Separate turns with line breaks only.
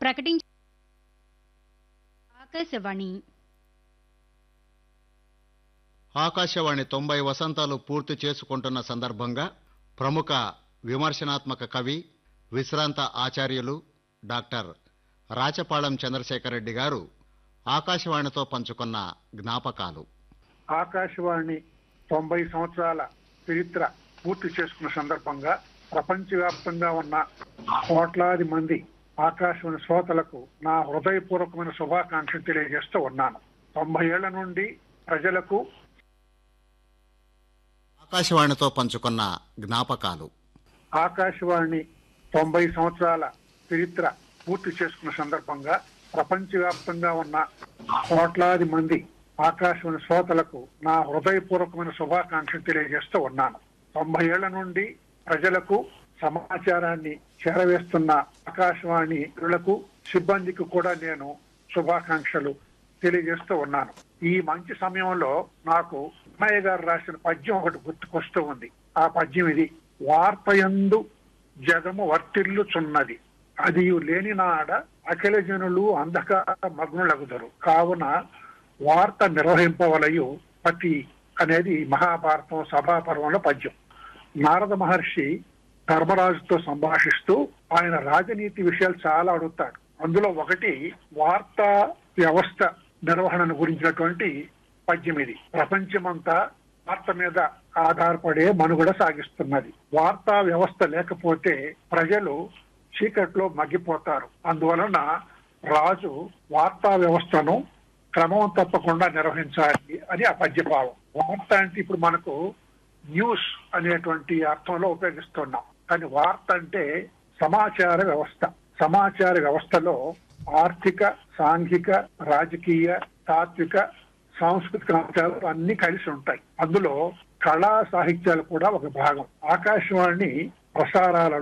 ప్రకటించ ఆకాశవాణి
ఆకాశవాణి తొంభై వసంతాలు పూర్తి చేసుకుంటున్న సందర్భంగా ప్రముఖ విమర్శనాత్మక కవి విశ్రాంత ఆచార్యులు డాక్టర్ రాచపాళెం చంద్రశేఖర్ రెడ్డి గారు ఆకాశవాణితో పంచుకున్న జ్ఞాపకాలు
ఆకాశవాణి తొంభై సంవత్సరాల చరిత్ర పూర్తి చేసుకున్న సందర్భంగా ప్రపంచవ్యాప్తంగా ఉన్న కోట్లాది మంది ఆకాశవాణి శ్రోతలకు నా హృదయపూర్వకమైన శుభాకాంక్షలు తెలియజేస్తూ ఉన్నాను తొంభై ఏళ్ల నుండి ప్రజలకు
ఆకాశవాణితో పంచుకున్న జ్ఞాపకాలు
ఆకాశవాణి తొంభై సంవత్సరాల చరిత్ర పూర్తి చేసుకున్న సందర్భంగా ప్రపంచవ్యాప్తంగా ఉన్న కోట్లాది మంది ఆకాశవాణి శ్రోతలకు నా హృదయపూర్వకమైన శుభాకాంక్షలు తెలియజేస్తూ ఉన్నాను తొంభై ఏళ్ల నుండి ప్రజలకు సమాచారాన్ని చేరవేస్తున్న ఆకాశవాణిలకు సిబ్బందికి కూడా నేను శుభాకాంక్షలు తెలియజేస్తూ ఉన్నాను ఈ మంచి సమయంలో నాకు అన్నయ్య గారు రాసిన పద్యం ఒకటి గుర్తుకొస్తూ ఉంది ఆ పద్యం ఇది వార్తయందు జగము వర్తిల్లుచున్నది అది లేని నాడ అఖిల జనులు అంధకార మగ్నులగుదరు కావున వార్త నిర్వహింపవలయు పతి అనేది మహాభారతం సభాపర్వంలో పద్యం నారద మహర్షి ధర్మరాజుతో సంభాషిస్తూ ఆయన రాజనీతి విషయాలు చాలా అడుగుతాడు అందులో ఒకటి వార్తా వ్యవస్థ నిర్వహణను గురించినటువంటి పద్యం ఇది ప్రపంచమంతా వార్త మీద ఆధారపడే మనుగడ సాగిస్తున్నది వార్తా వ్యవస్థ లేకపోతే ప్రజలు చీకట్లో మగ్గిపోతారు అందువలన రాజు వార్తా వ్యవస్థను క్రమం తప్పకుండా నిర్వహించాలి అని ఆ పద్యభావం వార్త అంటే ఇప్పుడు మనకు న్యూస్ అనేటువంటి అర్థంలో ఉపయోగిస్తున్నాం కానీ వార్త అంటే సమాచార వ్యవస్థ సమాచార వ్యవస్థలో ఆర్థిక సాంఘిక రాజకీయ తాత్విక సాంస్కృతిక అంశాలు అన్ని కలిసి ఉంటాయి అందులో కళా సాహిత్యాలు కూడా ఒక భాగం ఆకాశవాణి ప్రసారాలలో